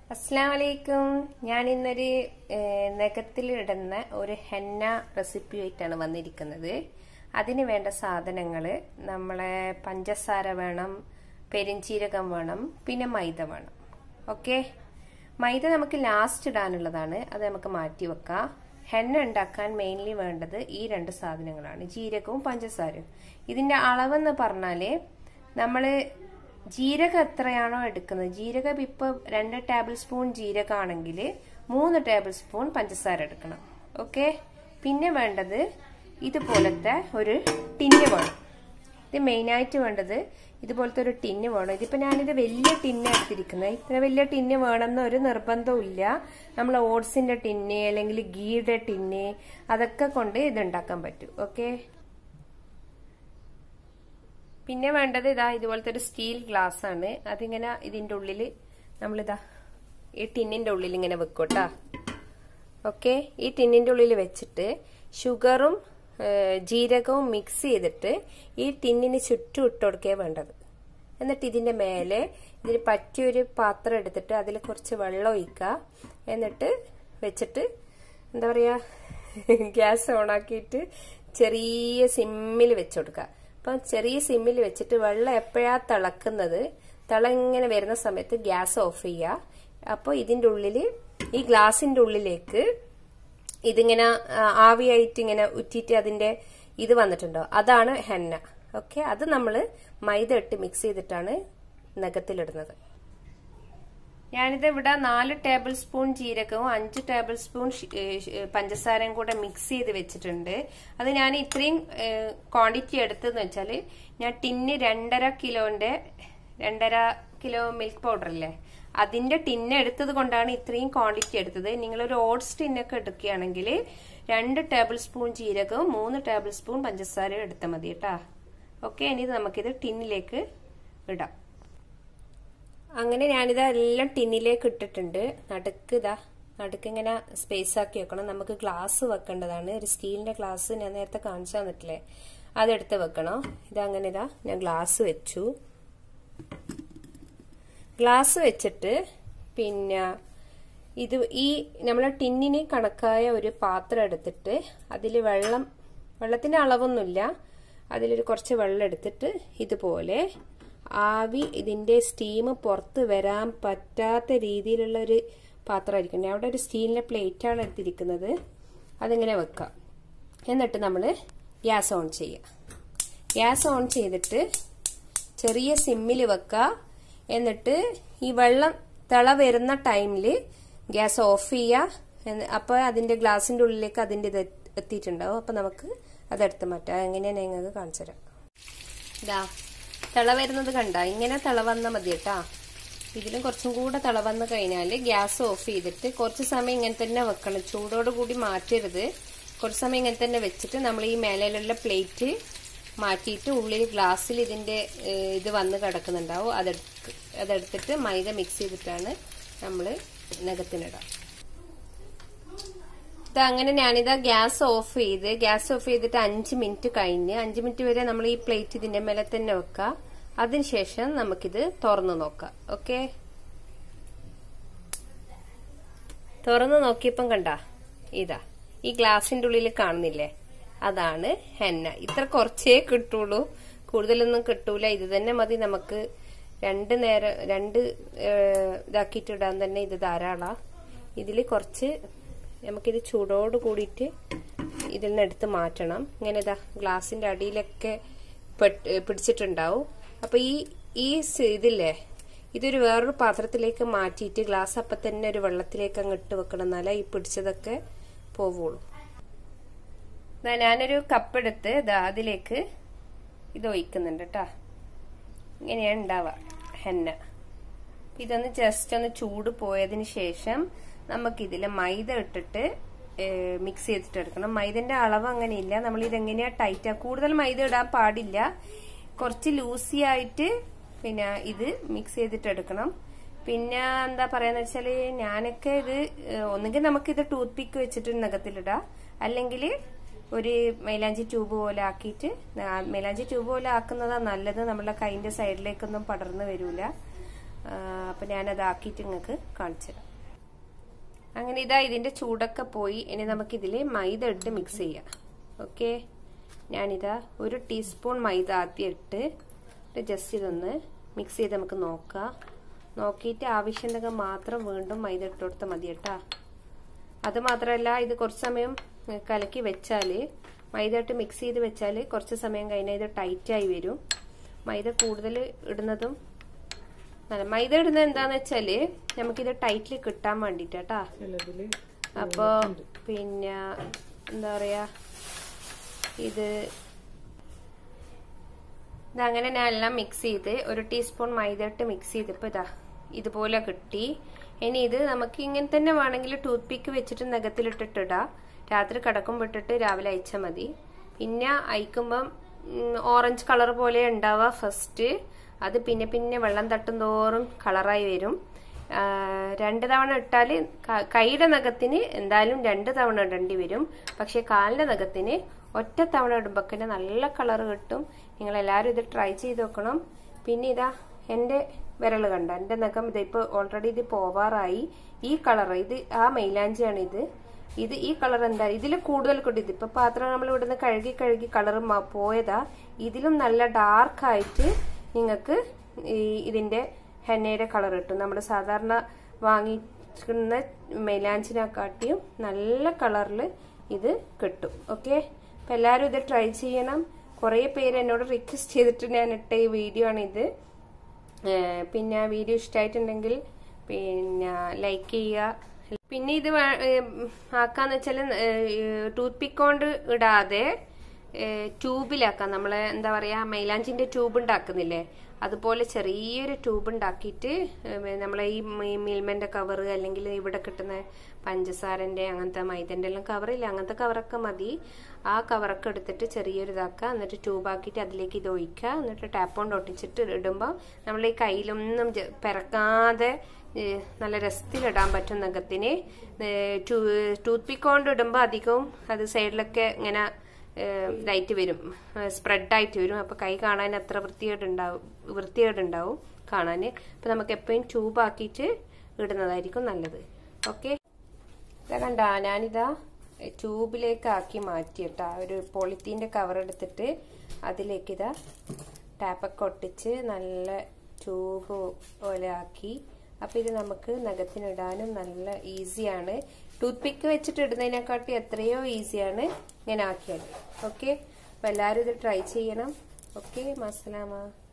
അസ്സാം വലൈക്കും ഞാൻ ഇന്നൊരു നഖത്തിലിടുന്ന ഒരു ഹെന്ന റെസിപ്പി ആയിട്ടാണ് വന്നിരിക്കുന്നത് അതിന് വേണ്ട സാധനങ്ങൾ നമ്മളെ പഞ്ചസാര വേണം പെരിഞ്ചീരകം വേണം പിന്നെ മൈദ വേണം ഓക്കെ മൈദ നമുക്ക് ലാസ്റ്റ് ഇടാനുള്ളതാണ് അത് നമുക്ക് മാറ്റി വെക്കാം ഹെന്ന ഉണ്ടാക്കാൻ മെയിൻലി വേണ്ടത് ഈ രണ്ട് സാധനങ്ങളാണ് ജീരകവും പഞ്ചസാരയും ഇതിന്റെ അളവെന്ന് പറഞ്ഞാല് നമ്മള് ജീരകം എത്രയാണോ എടുക്കുന്നത് ജീരകം ഇപ്പോൾ രണ്ട് ടേബിൾ സ്പൂൺ ജീരകമാണെങ്കിൽ മൂന്ന് ടേബിൾ സ്പൂൺ പഞ്ചസാര എടുക്കണം ഓക്കെ പിന്നെ വേണ്ടത് ഇതുപോലത്തെ ഒരു ടിന്ന് വേണം ഇത് മെയിനായിട്ട് വേണ്ടത് ഇതുപോലത്തെ ഒരു ടിന്ന് വേണം ഇതിപ്പോൾ ഞാനിത് വലിയ ടിന്ന് എടുത്തിരിക്കുന്നത് ഇത്ര വലിയ ടിന്ന് വേണമെന്ന് ഒരു നിർബന്ധവും ഇല്ല നമ്മൾ ഓട്സിന്റെ ടിന്ന് അല്ലെങ്കിൽ ഗീയുടെ ടിന്ന് അതൊക്കെ കൊണ്ട് ഇത് ഉണ്ടാക്കാൻ പറ്റും ഓക്കെ പിന്നെ വേണ്ടത് ഇതാ ഇതുപോലത്തെ ഒരു സ്റ്റീൽ ഗ്ലാസ് ആണ് അതിങ്ങനെ ഇതിന്റെ ഉള്ളിൽ നമ്മളിതാ ഈ ടിന്നിന്റെ ഉള്ളിൽ ഇങ്ങനെ വെക്കോട്ടാ ഓക്കെ ഈ ടിന്നിന്റെ ഉള്ളിൽ വെച്ചിട്ട് ഷുഗറും ജീരകവും മിക്സ് ചെയ്തിട്ട് ഈ ടിന്നിന് ചുറ്റും ഇട്ട് കൊടുക്കേ വേണ്ടത് എന്നിട്ട് ഇതിന്റെ മേലെ ഇതിന് പറ്റിയൊരു പാത്രം എടുത്തിട്ട് അതിൽ കുറച്ച് വെള്ളം ഒഴിക്കുക എന്നിട്ട് വെച്ചിട്ട് എന്താ പറയാ ഗ്യാസ് ഓണാക്കിയിട്ട് ചെറിയ സിമ്മിൽ വെച്ചു കൊടുക്കുക അപ്പം ചെറിയ സിമ്മിൽ വെച്ചിട്ട് വെള്ളം എപ്പോഴാ തിളക്കുന്നത് തിള ഇങ്ങനെ വരുന്ന സമയത്ത് ഗ്യാസ് ഓഫ് ചെയ്യുക അപ്പോൾ ഇതിന്റെ ഉള്ളിൽ ഈ ഗ്ലാസിന്റെ ഉള്ളിലേക്ക് ഇതിങ്ങനെ ആവിയായിട്ട് ഇങ്ങനെ ഉറ്റിയിട്ട് അതിന്റെ ഇത് വന്നിട്ടുണ്ടോ അതാണ് ഹെന്ന ഓക്കെ അത് നമ്മൾ മൈദ ഇട്ട് മിക്സ് ചെയ്തിട്ടാണ് നഖത്തിലിടുന്നത് ഞാനിത് ഇവിടെ നാല് ടേബിൾ സ്പൂൺ ജീരകവും അഞ്ച് ടേബിൾ സ്പൂൺ പഞ്ചസാരയും കൂടെ മിക്സ് ചെയ്ത് വെച്ചിട്ടുണ്ട് അത് ഞാൻ ഇത്രയും ക്വാണ്ടിറ്റി എടുത്തതെന്ന് വെച്ചാൽ ഞാൻ ടിന്ന് രണ്ടര കിലോന്റെ രണ്ടര കിലോ മിൽക്ക് പൗഡർ അല്ലേ അതിന്റെ ടിന്ന് എടുത്തത് കൊണ്ടാണ് ഇത്രയും ക്വാണ്ടിറ്റി എടുത്തത് നിങ്ങളൊരു ഓട്സ് ടിന്നൊക്കെ എടുക്കുകയാണെങ്കിൽ രണ്ട് ടേബിൾ സ്പൂൺ ജീരകവും മൂന്ന് ടേബിൾ സ്പൂൺ പഞ്ചസാരയും എടുത്താൽ മതി കേട്ടാ ഓക്കെ ഇനി നമുക്കിത് ടിന്നിലേക്ക് ഇടാം അങ്ങനെ ഞാനിത് എല്ലാം ടിന്നിലേക്ക് ഇട്ടിട്ടുണ്ട് നടുക്ക് ഇതാ നടുക്ക് ഇങ്ങനെ സ്പേസ് ആക്കി വെക്കണം നമുക്ക് ഗ്ലാസ് വെക്കേണ്ടതാണ് ഒരു സ്റ്റീലിന്റെ ഗ്ലാസ് ഞാൻ നേരത്തെ കാണിച്ചു തന്നിട്ടില്ലേ അതെടുത്ത് വെക്കണം ഇതങ്ങനെ ഇതാ ഞാൻ ഗ്ലാസ് വെച്ചു ഗ്ലാസ് വെച്ചിട്ട് പിന്നെ ഇത് ഈ നമ്മളെ ടിന്നിന് കണക്കായ ഒരു പാത്രം എടുത്തിട്ട് അതിൽ വെള്ളം വെള്ളത്തിന്റെ അളവൊന്നുമില്ല അതിലൊരു കുറച്ച് വെള്ളം എടുത്തിട്ട് ഇതുപോലെ ആവി ഇതിന്റെ സ്റ്റീം പുറത്ത് വരാൻ പറ്റാത്ത രീതിയിലുള്ള ഒരു പാത്രമായിരിക്കും അവിടെ ഒരു സ്റ്റീലിന്റെ പ്ലേറ്റ് ആണ് എടുത്തിരിക്കുന്നത് അതിങ്ങനെ വെക്കാം എന്നിട്ട് നമ്മൾ ഗ്യാസ് ഓൺ ചെയ്യുക ഗ്യാസ് ഓൺ ചെയ്തിട്ട് ചെറിയ സിമ്മിൽ വെക്കുക എന്നിട്ട് ഈ വെള്ളം തിള വരുന്ന ടൈമിൽ ഗ്യാസ് ഓഫ് ചെയ്യുക അപ്പോൾ അതിന്റെ ഗ്ലാസിന്റെ ഉള്ളിലേക്ക് അതിന്റെ ഇത് എത്തിയിട്ടുണ്ടാവും അപ്പോൾ നമുക്ക് അതെടുത്ത് മാറ്റാം എങ്ങനെയാണ് നിങ്ങൾക്ക് കാണിച്ചു തരാം ഇതാ തിള വരുന്നത് കണ്ട ഇങ്ങനെ തിള വന്നാൽ മതി കേട്ടാ ഇതിലും കുറച്ചും കൂടെ തിള വന്നു കഴിഞ്ഞാൽ ഗ്യാസ് ഓഫ് ചെയ്തിട്ട് കുറച്ച് സമയം ഇങ്ങനെ തന്നെ വെക്കണം ചൂടോട് കൂടി മാറ്റരുത് കുറച്ച് സമയം ഇങ്ങനെ തന്നെ വെച്ചിട്ട് നമ്മൾ ഈ മേലയിലുള്ള പ്ലേറ്റ് മാറ്റിയിട്ട് ഉള്ളിൽ ഗ്ലാസ്സിൽ ഇതിന്റെ ഇത് വന്ന് കിടക്കുന്നുണ്ടാവും അതെടുത്ത് അതെടുത്തിട്ട് മൈദ മിക്സ് ചെയ്തിട്ടാണ് നമ്മൾ നഖത്തിനിടാം ഇത് അങ്ങനെ ഞാനിതാ ഗ്യാസ് ഓഫ് ചെയ്ത് ഗ്യാസ് ഓഫ് ചെയ്തിട്ട് അഞ്ച് മിനിറ്റ് കഴിഞ്ഞ് അഞ്ച് മിനിറ്റ് വരെ നമ്മൾ ഈ പ്ലേറ്റ് ഇതിന്റെ മേലെ തന്നെ വെക്കാം അതിനുശേഷം നമുക്കിത് തുറന്നു നോക്കാം ഓക്കെ തുറന്നു നോക്കിയപ്പം കണ്ട ഇതാ ഈ ഗ്ലാസിന്റെ ഉള്ളിൽ കാണുന്നില്ലേ അതാണ് ഹെന്ന ഇത്ര കുറച്ചേ കിട്ടുള്ളൂ കൂടുതലൊന്നും കിട്ടൂല ഇത് തന്നെ മതി നമുക്ക് രണ്ട് നേരം രണ്ട് ഇതാക്കിയിട്ട് ഇടാൻ തന്നെ ഇത് ധാരാള ഇതിൽ കുറച്ച് നമുക്കിത് ചൂടോട് കൂടിയിട്ട് ഇതിൽ നിന്ന് എടുത്ത് മാറ്റണം ഇങ്ങനെ ഇതാ ഗ്ലാസിന്റെ അടിയിലൊക്കെ പിടിച്ചിട്ടുണ്ടാവും അപ്പൊ ഈ ഈ ഇതില്ലേ ഇതൊരു വേറൊരു പാത്രത്തിലേക്ക് മാറ്റിയിട്ട് ഗ്ലാസ് അപ്പം തന്നെ ഒരു വെള്ളത്തിലേക്ക് അങ്ങ് ഇട്ട് വെക്കണം എന്നാലേ ഈ പിടിച്ചതൊക്കെ പോവുള്ളൂ ഞാനൊരു കപ്പ് എടുത്ത് ഇതാ അതിലേക്ക് ഇത് ഒഴിക്കുന്നുണ്ട് കേട്ടാ ഇങ്ങനെയാണ് ഉണ്ടാവുക ഹെന്ന ഇതൊന്ന് ജസ്റ്റ് ഒന്ന് ചൂട് പോയതിന് ശേഷം നമുക്കിതിൽ മൈദ ഇട്ടിട്ട് മിക്സ് ചെയ്തിട്ട് എടുക്കണം മൈദന്റെ അളവ് അങ്ങനെയില്ല നമ്മൾ ഇതെങ്ങനെയാ ടൈറ്റാ കൂടുതൽ മൈദ ഇടാൻ പാടില്ല കുറച്ച് ലൂസി ആയിട്ട് പിന്നെ ഇത് മിക്സ് ചെയ്തിട്ട് എടുക്കണം പിന്നെ എന്താ പറയാന്ന് വെച്ചാല് ഞാനൊക്കെ ഇത് ഒന്നുകിൽ നമുക്കിത് ടൂത്ത് പിക്ക് വെച്ചിട്ട് നഖത്തിലിടാം അല്ലെങ്കിൽ ഒരു മൈലാഞ്ചി ട്യൂബ് പോലെ ആക്കിയിട്ട് മൈലാഞ്ചി ട്യൂബ് പോലെ ആക്കുന്നതാണ് നല്ലത് നമ്മളെ കൈന്റെ സൈഡിലേക്കൊന്നും പടർന്നു വരൂല അപ്പം ഞാനത് ആക്കിയിട്ട് നിങ്ങൾക്ക് കാണിച്ചു തരാം അങ്ങനെ ഇതാ ഇതിന്റെ ചൂടൊക്കെ പോയി ഇനി നമുക്കിതിൽ മൈദ ഇട്ട് മിക്സ് ചെയ്യാം ഓക്കെ ഞാനിതാ ഒരു ടീസ്പൂൺ മൈദ ആദ്യം ഇട്ട് ജസ്റ്റ് ഇതൊന്ന് മിക്സ് ചെയ്ത് നമുക്ക് നോക്കാം നോക്കിയിട്ട് ആവശ്യമുണ്ടെങ്കിൽ മാത്രം വീണ്ടും മൈദ ഇട്ട് കൊടുത്താൽ മതി കേട്ടാ അത് മാത്രമല്ല ഇത് കുറച്ച് സമയം കലക്കി വെച്ചാൽ മൈദ ഇട്ട് മിക്സ് ചെയ്ത് വെച്ചാൽ കുറച്ച് സമയം കഴിഞ്ഞാൽ ഇത് ടൈറ്റായി വരും മൈദ കൂടുതൽ ഇടുന്നതും നല്ല മൈദ ഇടുന്നത് എന്താന്ന് വെച്ചാല് നമുക്കിത് ടൈറ്റിൽ കിട്ടാൻ വേണ്ടിട്ടാ ചിലതില് അപ്പൊ പിന്നെ എന്താ പറയാ ഇത് ഇതങ്ങനെ ഞാൻ എല്ലാം മിക്സ് ചെയ്ത് ഒരു ടീസ്പൂൺ മൈദ ഇട്ട് മിക്സ് ചെയ്തപ്പോ ഇതാ ഇതുപോലെ കിട്ടി ഇനി ഇത് നമുക്ക് ഇങ്ങനെ തന്നെ വേണമെങ്കിൽ ടൂത്ത് പിക്ക് വെച്ചിട്ട് നഖത്തിലിട്ടിട്ട് ഇടാം രാത്രി കിടക്കുമ്പോൾ ഇട്ടിട്ട് രാവിലെ അയച്ചാൽ മതി പിന്നെ അയക്കുമ്പം ഓറഞ്ച് കളർ പോലെ ഉണ്ടാവുക ഫസ്റ്റ് അത് പിന്നെ പിന്നെ വെള്ളം തട്ടും തോറും കളറായി വരും ആ, രണ്ട് തവണ ഇട്ടാൽ കൈയുടെ നഖത്തിന് എന്തായാലും രണ്ട് തവണ ഇടേണ്ടി വരും പക്ഷെ കാലിന്റെ നഖത്തിന് ഒറ്റ തവണ ഇടുമ്പോൾ നല്ല കളർ കിട്ടും നിങ്ങൾ എല്ലാവരും ഇത് ട്രൈ ചെയ്ത് നോക്കണം പിന്നെ ഇതാ എൻ്റെ വിരൽ കണ്ട എൻ്റെ നഖം ഇത് ഇപ്പോൾ ഓൾറെഡി ഇത് പോവാറായി ഈ കളർ ഇത് ആ മൈലാഞ്ചിയാണ് ഇത് ഇത് ഈ കളർ എന്താ ഇതിൽ കൂടുതൽ കിട്ടും ഇതിപ്പോ പാത്രം നമ്മൾ ഇവിടുന്ന് കഴുകി കഴുകി കളർ പോയതാ ഇതിലും നല്ല ഡാർക്ക് ആയിട്ട് നിങ്ങൾക്ക് ഈ ഇതിന്റെ ഹെന്നയുടെ കളർ കിട്ടും നമ്മൾ സാധാരണ വാങ്ങിക്കുന്ന മൈലാഞ്ചിനെക്കാട്ടിയും നല്ല കളറിൽ ഇത് കിട്ടും ഓക്കെ അപ്പൊ എല്ലാവരും ഇത് ട്രൈ ചെയ്യണം കുറേ പേര് എന്നോട് റിക്വസ്റ്റ് ചെയ്തിട്ട് ഞാൻ ഇട്ട ഈ വീഡിയോ ആണ് ഇത് ഏഹ് പിന്നെ വീഡിയോ ഇഷ്ടമായിട്ടുണ്ടെങ്കിൽ പിന്നെ ലൈക്ക് ചെയ്യുക പിന്നെ ഇത് വേ- ഏഹ് ആക്കാന്ന് വെച്ചാൽ ടൂത്ത് പിക്ക് കൊണ്ട് ഇടാതെ ട്യൂബിലാക്കാം നമ്മളെ എന്താ പറയാ മൈലാഞ്ചിന്റെ ട്യൂബ് ഉണ്ടാക്കുന്നില്ലേ അതുപോലെ ചെറിയൊരു ട്യൂബ് ഉണ്ടാക്കിയിട്ട് ഏഹ് നമ്മളെ ഈ മി- മിൽമന്റെ കവർ അല്ലെങ്കിൽ ഇവിടെ കിട്ടുന്ന പഞ്ചസാരന്റെ അങ്ങനത്തെ മൈദന്റെ എല്ലാം കവറില്ല അങ്ങനത്തെ കവറൊക്കെ മതി ആ കവറൊക്കെ എടുത്തിട്ട് ചെറിയൊരു ഇതാക്കുക എന്നിട്ട് ട്യൂബാക്കിയിട്ട് അതിലേക്ക് ഇത് ഒഴിക്കുക എന്നിട്ട് ടാപ്പ് കൊണ്ട് ഒട്ടിച്ചിട്ട് ഇടുമ്പോൾ നമ്മൾ ഈ കയ്യിലൊന്നും ജ- പിറക്കാതെ ഏഹ് നല്ല രസത്തിലിടാൻ പറ്റും നഖത്തിന് ടൂത്ത് പിക്ക് കൊണ്ട് ഇടുമ്പോൾ അധികവും അത് സൈഡിലൊക്കെ ഇങ്ങനെ ഏഹ് ഇതായിട്ട് വരും സ്പ്രെഡായിട്ട് വരും അപ്പൊ കൈ കാണാൻ അത്ര വൃത്തികേടുണ്ടാവും വൃത്തികേടുണ്ടാവും കാണാൻ അപ്പൊ നമുക്ക് എപ്പോഴും ട്യൂബ് ആക്കിയിട്ട് ഇടുന്നതായിരിക്കും നല്ലത് ഓക്കെ ഇതാ കണ്ട ഞാനിതാ ട്യൂബിലേക്ക് ആക്കി മാറ്റിയിട്ടാ ഒരു പോളിത്തീൻ്റെ കവർ എടുത്തിട്ട് അതിലേക്ക് ഇതാ ടാപ്പൊക്കെ ഒട്ടിച്ച് നല്ല ട്യൂബ് പോലെ ആക്കി അപ്പൊ ഇത് നമുക്ക് നഖത്തിനിടാനും നല്ല ഈസിയാണ് ടൂത്ത് പിക്ക് വെച്ചിട്ട് ഇടുന്നതിനെക്കാട്ടി എത്രയോ ഈസിയാണ് ഇങ്ങനെ ആക്കിയത് ഓക്കെ അപ്പൊ എല്ലാവരും ഇത് ട്രൈ ചെയ്യണം ഓക്കെ മസലാമ